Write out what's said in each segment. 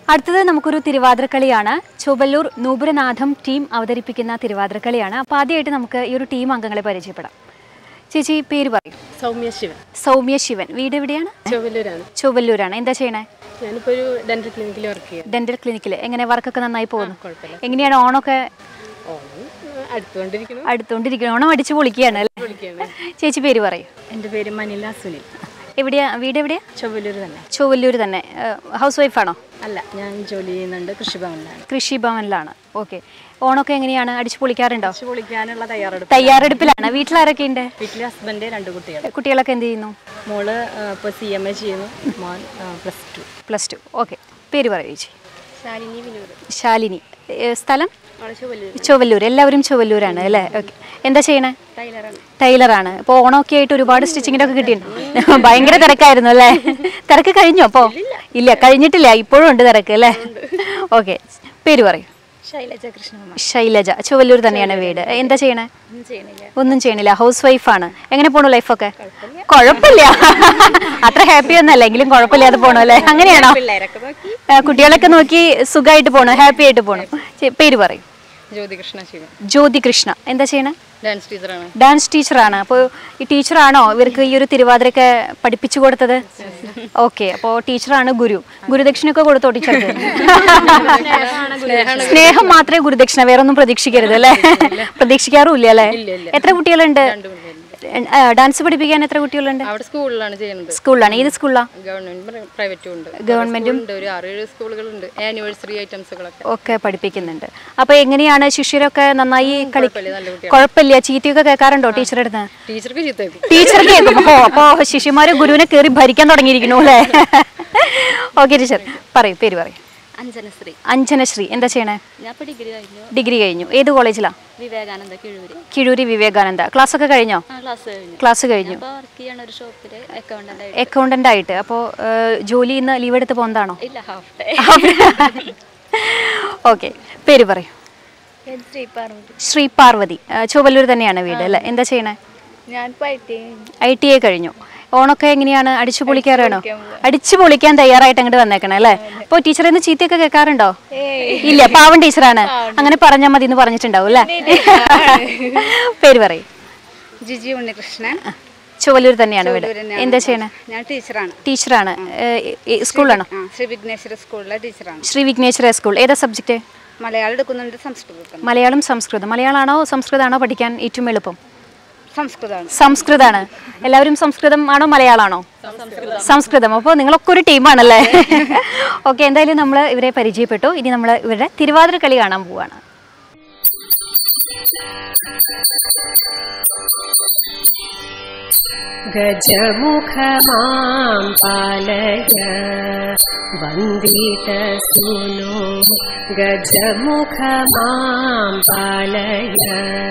അടുത്തത് നമുക്കൊരു തിരുവാതിരക്കളിയാണ് ചൊവ്വല്ലൂർ നൂപുരനാഥം ടീം അവതരിപ്പിക്കുന്ന തിരുവാതിരക്കളിയാണ് അപ്പോൾ ആദ്യമായിട്ട് നമുക്ക് ഈ ഒരു ടീം അംഗങ്ങളെ പരിചയപ്പെടാം ചേച്ചി പേര് പറയും സൗമ്യ ശിവൻ സൗമ്യ ശിവൻ വീട് എവിടെയാണ് ചൊവ്വലൂരാണ് ചൊവ്വല്ലൂരാണ് എന്താ ചെയ്യണേ ഞാനിപ്പോൾ ഒരു ഡെന്റൽ ക്ലിനിക്കിൽ വർക്ക് ചെയ്യാം ഡെന്റൽ ക്ലിനിക്കിൽ എങ്ങനെ വർക്കൊക്കെ നന്നായി പോകുന്നു കുഴപ്പമില്ല എങ്ങനെയാണ് ഓണമൊക്കെ ഓണം ആ, അടുത്തുകൊണ്ടിരിക്കുന്നു അടുത്തോണ്ടിരിക്കണം ഓണം അടിച്ചു പൊളിക്കുകയാണ് അല്ലേ വിളിക്കുകയാണ് ചേച്ചി പേര് പറയും എൻ്റെ പേര് മനില സുനിൽ എവിടെയാ വീട് എവിടെയാ ചൊവ്വലൂർ തന്നെ ചൊവ്വല്ലൂർ തന്നെ ഹൗസ് വൈഫാണോ അല്ല ഞാൻ ജോലി ചെയ്യുന്നുണ്ട് കൃഷിഭവനിലാണ് കൃഷി ഭവനിലാണ് ഓക്കെ ഓണമൊക്കെ എങ്ങനെയാണ് അടിച്ചു പൊളിക്കാറുണ്ടോ കൃഷി പൊളിക്കാനുള്ള തയ്യാറെടുപ്പ് തയ്യാറെടുപ്പിലാണ് വീട്ടിലാരൊക്കെ ഉണ്ട് വീട്ടിലെ ഹസ്ബൻഡ് രണ്ട് കുട്ടികൾ കുട്ടികളൊക്കെ എന്ത് ചെയ്യുന്നു മോള് ഇപ്പോൾ സി എം എ ചെയ്യുന്നു മോൻ plus two plus two okay പേര് പറയൂ ചേച്ചി ശാലിനി വിനോദ് ശാലിനി ഏ, സ്ഥലം അവളെ ചൊവ്വലൂർ ചൊവ്വല്ലൂർ എല്ലാവരും ചൊവ്വല്ലൂരാണ് അല്ലേ ഓക്കെ എന്താ ചെയ്യണേ ടൈലറാണ് ടൈലറാണ് ഇപ്പോൾ ഓണമൊക്കെ ആയിട്ട് ഒരുപാട് സ്റ്റിച്ചിങ്ങിൻ്റെ ഒക്കെ കിട്ടിയിട്ടുണ്ട് ഭയങ്കര തിരക്കായിരുന്നു അല്ലേ തിരക്ക് കഴിഞ്ഞോ അപ്പോൾ ഇല്ല കഴിഞ്ഞിട്ടില്ല ഇപ്പോഴും ഉണ്ട് തിരക്ക് അല്ലേ ഓക്കെ പേര് പറയൂ ശൈലജ കൃഷ്ണകുമാർ ശൈലജ ചൊവ്വല്ലൂർ തന്നെയാണ് വീട് എന്താ ചെയ്യണേ ഒന്നും ചെയ്യണില്ല ഒന്നും ചെയ്യണില്ല ഹൗസ് വൈഫാണ് എങ്ങനെ പോണു ലൈഫൊക്കെ കുഴപ്പമില്ല അത്ര ഹാപ്പി ഒന്നല്ല എങ്കിലും കുഴപ്പമില്ലാതെ പോണു അല്ലേ അങ്ങനെയാണോ പിള്ളേരൊക്കെ നോക്കി ആ, കുട്ടികളൊക്കെ നോക്കി സുഖമായിട്ട് പോണു ഹാപ്പി ആയിട്ട് പോണു ചെ- പേര് പറയും ജ്യോതി കൃഷ്ണ ശിവൻ ജ്യോതി കൃഷ്ണ എന്താ ചെയ്യണേ ഡാൻസ് ടീച്ചറാണ് ഡാൻസ് ടീച്ചറാണ് അപ്പോൾ ഈ ടീച്ചറാണോ ഇവർക്ക് ഈ ഒരു തിരുവാതിരയൊക്കെ പഠിപ്പിച്ചു കൊടുത്തത് ഓക്കെ അപ്പോൾ ടീച്ചറാണ് ഗുരു ഗുരുദക്ഷിണയൊക്കെ കൊടുത്തോ ടീച്ചർക്ക് സ്നേഹം മാത്രമേ ഗുരുദക്ഷിണ വേറെ ഒന്നും പ്രതീക്ഷിക്കരുത് അല്ലേ പ്രതീക്ഷിക്കാറുമില്ല അല്ലേ എത്ര കുട്ടികളുണ്ട് ആ, ഡാൻസ് പഠിപ്പിക്കാൻ എത്ര കുട്ടികളുണ്ട് അവിടെ സ്കൂളിലാണ് ചെയ്യുന്നത് സ്കൂളിലാണ് ഏത് സ്കൂളിലാണ് ഗവൺമെന്റ് പ്രൈവറ്റും ഉണ്ട് ഗവൺമെന്റും ഉണ്ട് ഒരു ആറേഴ് സ്കൂളുകളുണ്ട് ആനിവേഴ്സറി ഐറ്റംസുകളൊക്കെ ഒക്കെ പഠിപ്പിക്കുന്നുണ്ട് അപ്പൊ എങ്ങനെയാണ് ശിഷ്യരൊക്കെ നന്നായി കളി കുഴപ്പമില്ല, നല്ല കുട്ടികളാണ്. കുഴപ്പമില്ല ചീത്തയൊക്കെ കേൾക്കാറുണ്ടോ ടീച്ചറുടെ അടുത്ത് ടീച്ചർക്ക് ചീത്ത കേൾക്കും ടീച്ചർ കേൾക്കും ഓ അപ്പോ ശിഷ്യന്മാര് ഗുരുവിനെ കയറി ഭരിക്കാൻ തുടങ്ങിയിരിക്കണു അല്ലേ ഓക്കെ ടീച്ചർ പറയൂ പേര് പറയൂ അഞ്ജനശ്രീ അഞ്ജനശ്രീ എന്താ ചെയ്യണേ ഞാൻ ഇപ്പോൾ ഡിഗ്രി കഴിഞ്ഞു ഡിഗ്രി കഴിഞ്ഞു ഏത് കോളേജിലാ വിവേകാനന്ദ കിഴൂര് കിഴൂരി വിവേകാനന്ദ ക്ലാസ് ഒക്കെ കഴിഞ്ഞോ ആ ക്ലാസ് കഴിഞ്ഞു ക്ലാസ് കഴിഞ്ഞു അപ്പോൾ വർക്ക് ചെയ്യണ ഒരു ഷോപ്പിൽ അക്കൗണ്ടന്റ് ആയിട്ട് അക്കൗണ്ടന്റ് ആയിട്ട് അപ്പോൾ ജോലി ഇന്ന് ലീവ് എടുത്ത് പോകുന്നതാണോ ഇല്ല ഹാഫ് ഡേ ഓക്കെ പേര് പറയൂ ശ്രീ പാർവതി ശ്രീ പാർവതി ആ, ചൊവ്വല്ലൂർ തന്നെയാണ് വീട് അല്ലേ എന്താ ചെയ്യണേ ഞാൻ പോയിട്ട് ഐ ടി ഐ കഴിഞ്ഞു ഓണൊക്കെ എങ്ങനെയാണ് അടിച്ചു പൊളിക്കാറാണോ അടിച്ചു പൊളിക്കാൻ തയ്യാറായിട്ട് അങ്ങോട്ട് വന്നേക്കണേ അല്ലേ അപ്പോൾ ടീച്ചറിൽ നിന്ന് ചീത്തയൊക്കെ കേൾക്കാറുണ്ടോ ഇല്ല പാവൻ ടീച്ചറാണ് അങ്ങനെ പറഞ്ഞാൽ മതി എന്ന് പറഞ്ഞിട്ടുണ്ടാവും അല്ലേ പേര് പറയും ജിജി ഉണ്ണികൃഷ്ണൻ ചുവല്ലൂർ തന്നെയാണ് വീട് എന്താ ചെയ്യണേ ഞാൻ ടീച്ചറാണ് ടീച്ചറാണ് സ്കൂളിലാണോ ആ ശ്രീ വിഘ്നേശ്വര സ്കൂളിലെ ടീച്ചറാണ് ശ്രീ വിഘ്നേശ്വര സ്കൂൾ ഏതാ സബ്ജക്റ്റ് മലയാളം എടുക്കുന്നുണ്ട് സംസ്കൃതം മലയാളം സംസ്കൃതം മലയാളമാണോ സംസ്കൃതമാണോ പഠിക്കാൻ ഏറ്റവും എളുപ്പം സംസ്കൃതമാണ് സംസ്കൃതമാണ് എല്ലാവരും സംസ്കൃതം ആണോ മലയാളമാണോ സംസ്കൃതം അപ്പോൾ നിങ്ങളൊക്കെ ഒരു ടീമാണല്ലേ ഓക്കെ എന്തായാലും നമ്മൾ ഇവരെ പരിചയപ്പെട്ടു ഇനി നമ്മൾ ഇവരുടെ തിരുവാതിര കളി കാണാൻ പോവാണ് गजमुखमां पालय वन्दितसूनो गजमुखमां पालय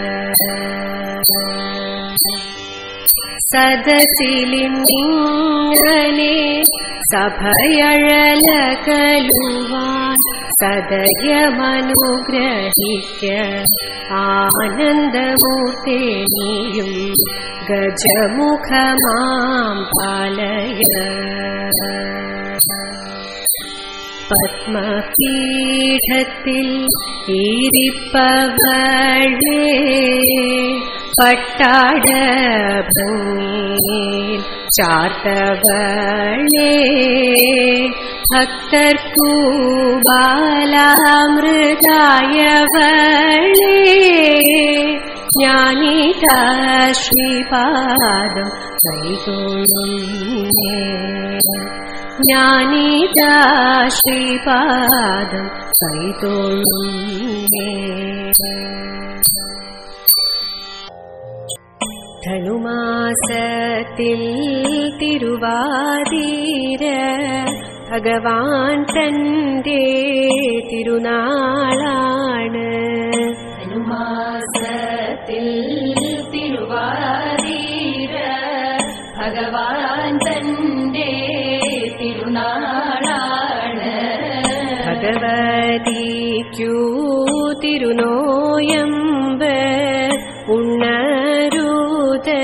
സദസിലിന്നിങ്ങനെ സഭയഴലകലുവാൻ സദയമനുഗ്രഹിക്ക ആനന്ദമൂർത്തേനിയും ഗജമുഖമാം പാലയ പത്മപീഠത്തിൽ ഈരിപ്പവഴേ പട്ടാട ഭംഗിയിൽ ചാർത്തവളേ ഭക്തർക്കൂ ബാലാമൃതായവളേ ജ്ഞാനിതാ ശ്രീപാദം കൈകൊള്ളുന്നേ ജ്ഞാനിതാ ശ്രീപാദം കൈതൊള്ളുന്നേ ധനുമാസത്തിൽ തിരുവാതിര ഭഗവാൻ തൻ്റെ തിരുനാളാണ് ധനുമാസത്തിൽ തിരുവാതിര ഭഗവാൻ തൻ്റെ തിരുനാളാണ് ഭഗവതിക്കൂ തിരുനോയമ്പ് ഉണ്ണരൂത്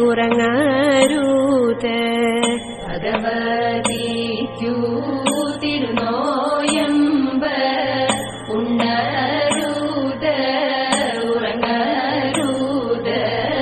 ഉറങ്ങരൂത് ഭഗവതിക്കൂ തിരു നോയമ്പ് ഉണ്ണരുത് ഉറങ്ങരുത്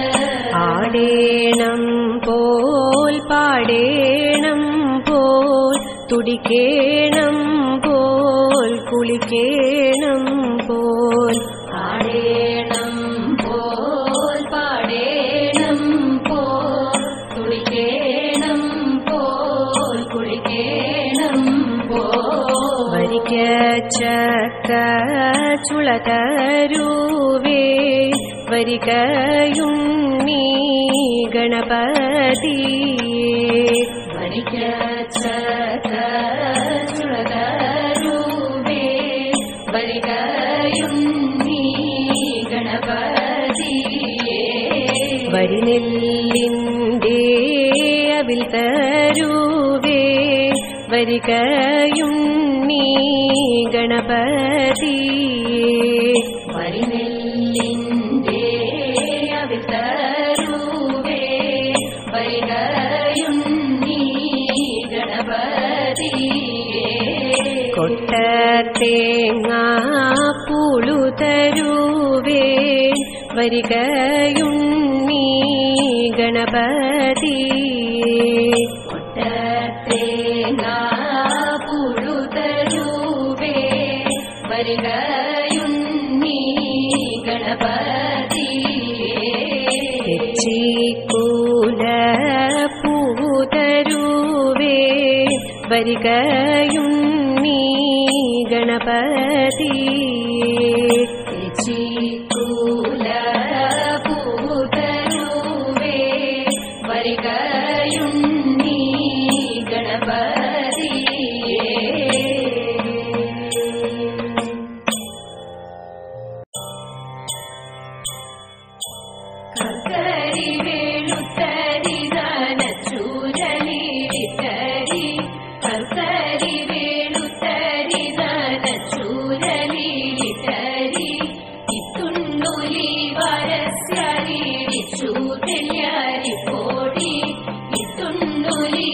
ആടേണം പോൽ പാടേണം പോൽ തുടിക്കേണം പോൽ കുളിക്കേണം പോൽ ആടേണം പോൽ പാടേണം പോൽ തുടിക്കേണം പോൽ കുളിക്കേണം പോൽ വരിക്ക ചക്ക ചുളതരുവേ വരികയുണ്ണീ ഗണപതിയേ വരിക്കച്ചക ചുളകരൂപേ വരികയും നീ ഗണപതിയേ വരിനെല്ലിൻ്റെ അവിൽ തരുവേ വരികയുണ്ണീ ഗണപതിയേ വരിനെല്ലിൻ്റെ അവിതരൂപേ വരികയും നീ ഗണപതിയേ കൊട്ടത്തേങ്ങ പുളു തരുവേ വരികയുണ്ണീ ഗണപതിയേ പുഴുതരൂപേ വരികയും നീ ഗണപതിയേ തെച്ചിക്കൂല പൂതരുവേ വരികയുണ്ണീ ഗണപതിയേ ചിക്കൂല പൂതരൂപേ വരികയും നീ ഗണപതിയേ കർക്കരി വേളുത്തരി നനച്ചൂരലിരിത്തരി കർക്കരി വേളുത്തരി നനച്ചൂരലിരിത്തരി ഇത്തുണ്ണുലി വരസ്യരിടിച്ചു തെല്യാരിപ്പോടി ഇത്തുണ്ണുലി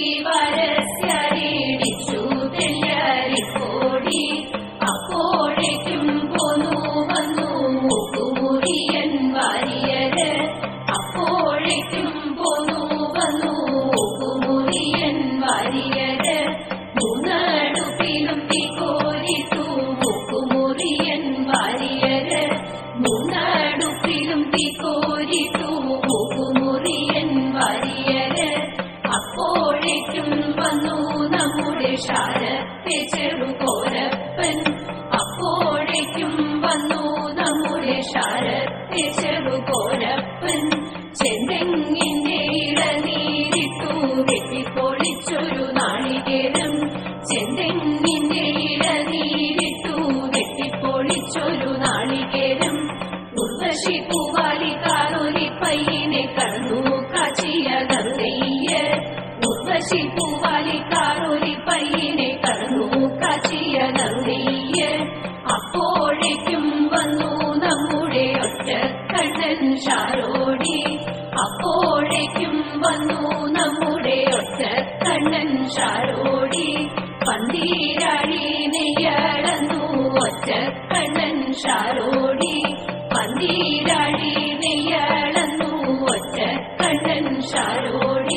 വരസ്യരിടിച്ചു തെല്യാരിപ്പോടി അപ്പോഴേക്കും പോന്നു വന്നു മൂക്കുമുറിയൻ വാരിയര് അപ്പോഴേക്കും പോന്നു വന്നു മൂക്കുമുറിയൻ വാരിയര് മൂന്നടുപ്പിലും തീക്കോരിട്ടു മൂക്കുമുറിയൻ വാരിയര് മൂന്നടുപ്പിലും തീക്കോരിട്ടു മൂക്കുമുറിയൻ വാരിയര് അപ്പോഴേക്കും വന്നു നമ്മുടെ ശാരത്തെ ചെറുകോരപ്പൻ അപ്പോഴേക്കും വന്നു നമ്മുടെ ശാരത്തെ ചെറുകോരപ്പൻ ചെന്തെങ്ങിന്റെ ഇടനീരിട്ടു വെട്ടിപ്പൊളിച്ചൊരു നാളികേരം ചെന്തെങ്ങിന്റെ ഇടനീരിട്ടു വെട്ടിപ്പൊളിച്ചൊരു നാളികേരം ഉർവശി പൂവാലി കാലൊരി പയ്യനെ കടന്നു കാച്ചിയ ഗംഗയ്യ ഉർവശി പൂവാലി കാലൊരി പയ്യനെ കടന്നു കാച്ചിയ ഗംഗയ്യ അപ്പോഴേക്കും വന്നു നമ്മുടെ ഒറ്റ കണ്ണൻ ഷാരോടി അപ്പോഴേക്കും വന്നു നമ്മുടെ ഒറ്റ കണ്ണൻ ഷാരോടി പന്തീരാഴി നെയ്യടന്നു ഒറ്റ കണ്ണൻ ഷാരോടി പന്തീരാഴി നെയ്യളന്നു ഒറ്റ കണ്ണൻ ഷാരോടി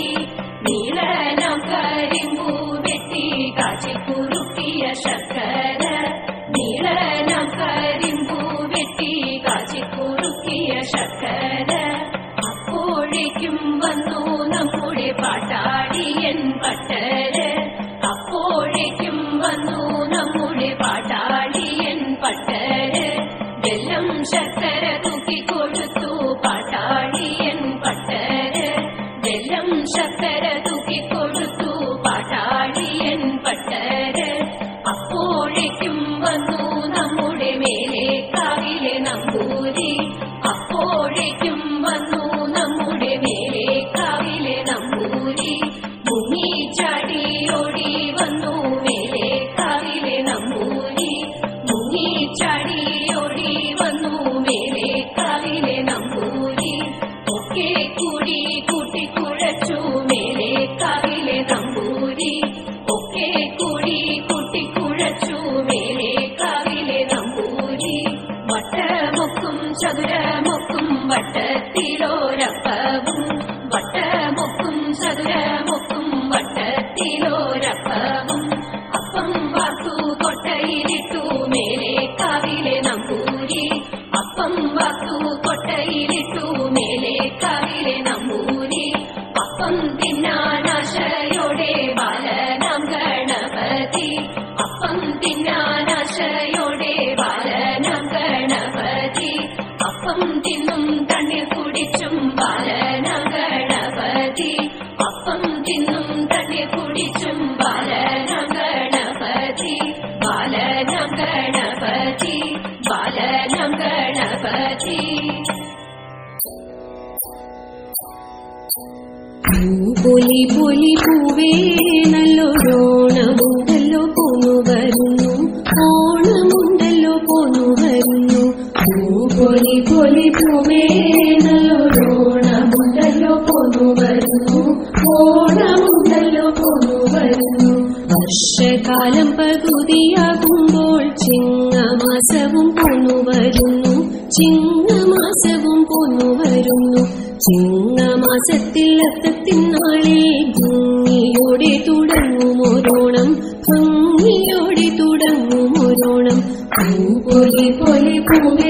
നീളനം കരിമ്പൂ വെട്ടി കാച്ചിക്കുറുക്കിയ ശർക്കര നീളനം കരിമ്പൂ വെട്ടി കാച്ചിക്കുറുക്കിയ ശർക്കര അപ്പോഴേക്കും വന്നു നമ്മുടെ പാട്ടാടിയൻ പട്ടര് അപ്പോഴേക്കും വന്നു നമ്മുടെ പാട്ടാടിയൻ പട്ടര് വെല്ലം ശർക്കര തൂക്കിക്കൊടുത്തു പാട്ടാടിയൻ പട്ടര് വെല്ലം ശർക്കര തൂക്കിക്കൊടുത്തു പാട്ടാടിയൻ പട്ടര് അപ്പോഴേ പാലപ്പവും അപ്പം വാർത്തു കൊട്ടയിലിട്ടു മേലെ കാവിലെ നമ്പൂരി അപ്പം വാർത്തു കൊട്ടയിലിട്ടു മേലെ കാവിലെ നമ്പൂരി അപ്പം തിന്നാനാശയോടെ ബാലനാം ഗണപതി അപ്പം തിന്നാനാശയോടെ ബാലനാം ഗണപതി അപ്പം തിന്നും തണ്ണീർ കുടിച്ചും ബാലനാം ഗണപതി അപ്പം തിന്നും തണ്ണീർ കുടിച്ചും ബാലനാം ഗണപതി ബാലനാം ഗണപതി ബാലനാം ഗണപതി പൊലി പൊലി പൂവേ നല്ലൊരോണമുണ്ടല്ലോ പോന്നു വരുന്നു ഓണമുണ്ടല്ലോ പോന്നു വരുന്നു പൊലി പൊലി പൂവേ നല്ലൊരോണമുണ്ടല്ലോ പോന്നു വരുന്നു ഓണമുണ്ടല്ലോ പോന്നു വരുന്നു വർഷകാലം പകുതിയാകുമ്പോൾ ചിങ്ങമാസവും പോന്നു വരുന്നു ചിങ്ങമാസവും പോന്നു വരുന്നു ചിങ്ങമാസത്തിൽ അത്തത്തിനാളിൽ ഭംഗിയോടെ തുടങ്ങും ഒരോണം ഭംഗിയോടെ തുടങ്ങും ഒരോണം പൊലി പൊലി പൂവേ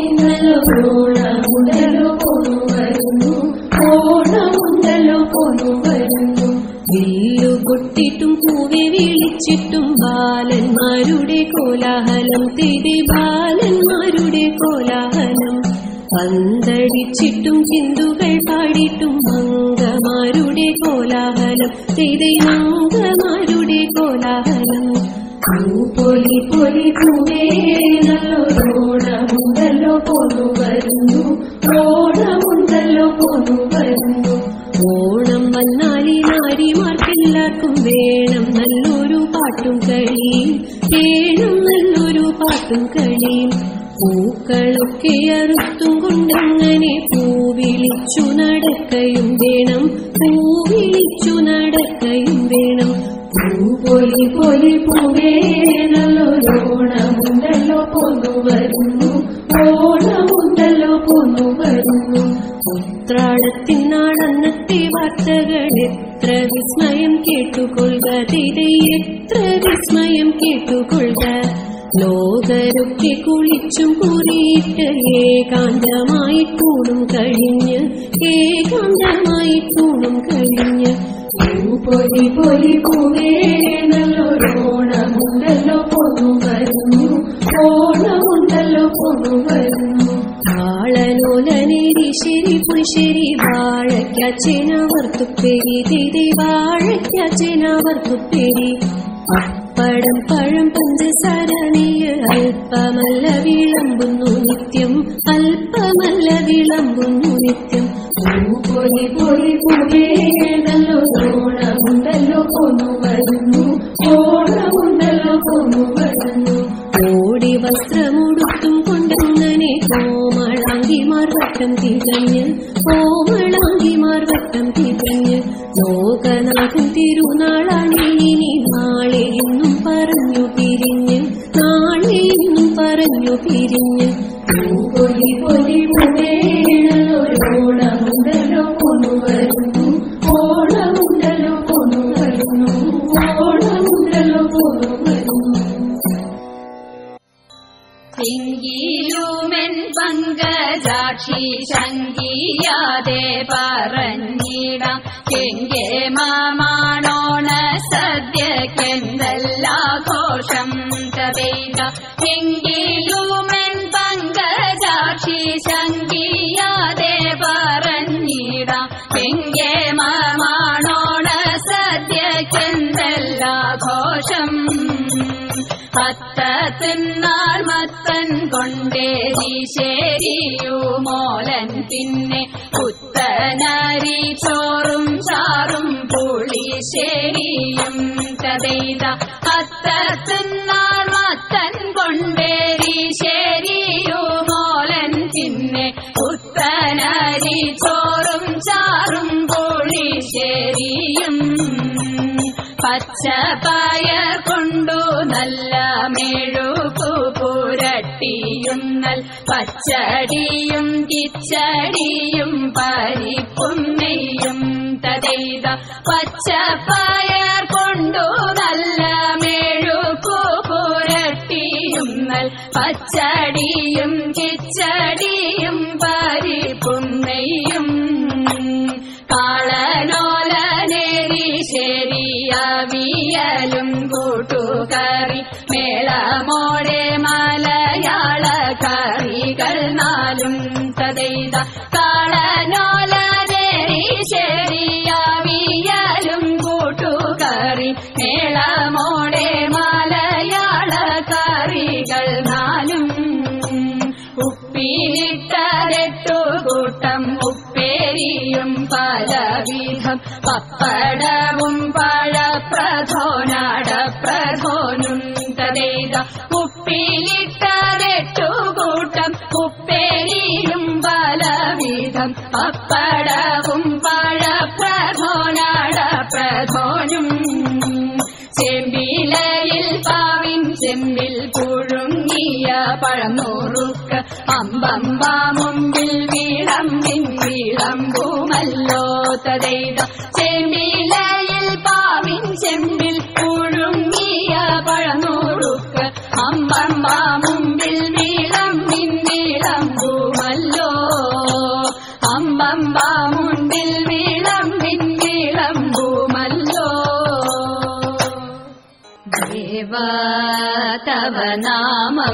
നല്ലോണമുണ്ടല്ലോ പോന്നു വരുന്നു ഓണമുണ്ടല്ലോ പോന്നു വരുന്നു വില്ലു പൊട്ടിട്ടും പൂവെ വിളിച്ചിട്ടും ബാലന്മാരുടെ കോലാഹലം തിരി ബാലന്മാരുടെ കോലാഹലം പന്തടിച്ചിട്ടും ചിന്തുകൾ പാടിയിട്ടും മംഗമാരുടെ കോലാഹലം തിരി മംഗമാരുടെ കോലാഹലം പൊലി പൊലി പൂവേ നല്ലോണമുണ്ടല്ലോ പോന്നു വരുന്നു ഓണമുണ്ടല്ലോ പോന്നു വരുന്നു ഓണം വന്നാലി നാരിമാർക്കെല്ലാവർക്കും വേണം നല്ലൊരു പാട്ടും കളിയും വേണം നല്ലൊരു പാട്ടും കളിയും പൂക്കളൊക്കെ അറുത്തും കൊണ്ടങ്ങനെ പൂവിളിച്ചു നടക്കയും വേണം പൂവിളിച്ചു നടക്കയും വേണം പൂപൊലി പൊലി പൂവേ നല്ലൊരോണമുണ്ടല്ലോ പോന്നു വരുന്നു ഓണമുണ്ടല്ലോ പോന്നു വരുന്നു ഉത്രാടത്തിനാടന്നത്തെ വാർത്തകൾ എത്ര വിസ്മയം കേട്ടുകൊള്ളുക തിരെ എത്ര വിസ്മയം കേട്ടുകൊള്ളുക ലോകരൊക്കെ കുളിച്ചും കുറിയിട്ട് ഏകാന്തമായി കൂണും കഴിഞ്ഞ് ഏകാന്തമായി കൂണും കഴിഞ്ഞ് പൊലി പൊലി പൂവേ നല്ലൊരോണമുണ്ടല്ലോ പോന്നു വരുന്നു ഓണമുണ്ടല്ലോ പോന്നു വരുന്നു ആളനോലനേരി ശരി പുളിശ്ശേരി വാഴയ്ക്കച്ചനവർത്തുപ്പേരി തിരി വാഴയ്ക്കച്ചനവർത്തുപ്പേരി പപ്പടം പഴം പഞ്ചസാര നെയ്യ് അല്പമല്ല വിളമ്പുന്നു നിത്യം അല്പമല്ല വിളമ്പുന്നു നിത്യം പൊലി പൊലി പൊലി ഓണമുണ്ടല്ലോ പോന്നു വരുന്നു ഓണമുണ്ടല്ലോ പോന്നു വരുന്നു ഓടി വസ്ത്രമുടുത്തും കൊണ്ടങ്ങനെ കോമളാങ്കിമാർ വട്ടം തികഞ്ഞ് കോമളാങ്കിമാർ വട്ടം തികഞ്ഞ് ലോകനാഥൻ തിരുനാളാണിനി നാളെ എന്നും പറഞ്ഞു പിരിഞ്ഞ് നാളെ എന്നും പറഞ്ഞു പിരിഞ്ഞ് പൊലി പൊലി ഓണമുണ്ടല്ലോ പോന്നു വരുന്നു ഓണമുണ്ടല്ലോ പോന്നു വരുന്നു ഓണമുണ്ടല്ലോ പോന്നു വരുന്നു എങ്കിലുമെൻ പങ്കജാക്ഷി ശങ്കിയാതെ പറഞ്ഞിടാം എങ്കെ മാമാണോണ സദ്യക്കെന്തല്ലാഘോഷം തവൈക എങ്കിലുമെൻ പങ്കജാക്ഷി ശങ്കിയാതെ പറഞ്ഞിടാം എങ്കെ മാമാണോണ സദ്യക്കെന്തല്ലാഘോഷം പത്തത്തിന്നാൾ മത്തൻ കൊണ്ടേരി ശരിയുമോലൻ പിന്നെ പുത്തനരി ചോറും ചാറും പുളിശ്ശേരിയും കഥയിത പത്തത്തിന്നാൾ മത്തൻ കൊണ്ടേരി ശരിയുമോലൻ പിന്നെ പുത്തനരി ചോറും ചാറും പുളിശ്ശേരിയും പച്ചപ്പയർ കൊണ്ടു നല്ല മെഴുകു പുരട്ടിയും നൽ പച്ചടിയും കിച്ചടിയും പരിപ്പും നെയ്യും തതൈത പച്ചപ്പയർ കൊണ്ടു മേളമോടെ മലയാള കറികൾ നാലും ഉപ്പിലിട്ടരട്ടു കൂട്ടം ഉപ്പേരിയും പലവിധം പപ്പടവും പഴപ്രധോനാട പ്രധോനും തതേത ഉപ്പിലിട്ടരട്ടു കൂട്ടം ഉപ്പേരിയും പലവിധം പപ്പടവും പഴപ്രധോനാട പ്രധോനും ചെമ്പിലയിൽ പാവിൻ ചെമ്പിൽ പുഴുങ്ങിയ പഴനൂറുക്ക് അമ്പമ്പാ മുമ്പിൽ വിളമ്പിൻ വിളമ്പുമല്ലോ തതൈത ചെമ്പിലയിൽ പാവിൻ ചെമ്പിൽ പുഴുങ്ങിയ പഴനൂറുക്ക് അമ്പമ്പാ മുമ്പിൽ വിളമ്പിൻ വിളമ്പുമല്ലോ അമ്പമ്പാ മുമ്പിൽ വിളമ്പിൻ വിളമ്പുമല്ലോ ദേവാ തവ നാമം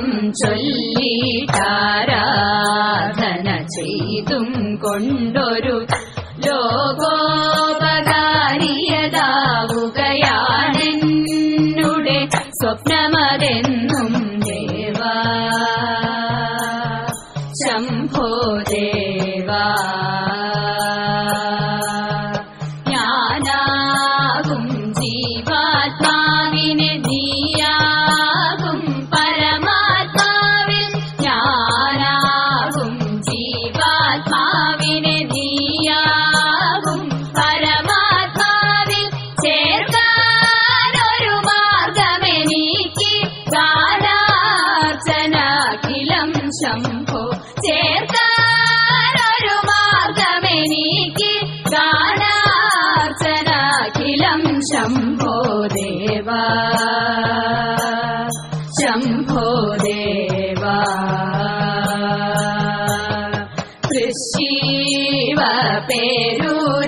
ചൊല്ലിട്ടാരാധന ചെയ്തും കൊണ്ടൊരു ലോകോപകാരിയതാവുകയാണെന്നുടെ സ്വപ്നമതെന്നും ദേവാ ശംഭോ ദേവാ ഞാനാകും ജീവാത്മാവിനെ നീയാകും പരമാത്മാവിൽ ഞാനാകും ജീവാത്മാവിനെ നീയാകും പരമാത്മാവിൽ ചേർക്കാനൊരു മാർഗമെനിക്ക് ഗാനാർച്ചനാഖിലം ശംഭോ ചേർക്കാനൊരു മാർഗമെനിക്ക് ഗാനാർച്ചനാഖിലം ശംഭോ ദേവാ ശംഭോ ദേവാ തൃശീവ പേരൂര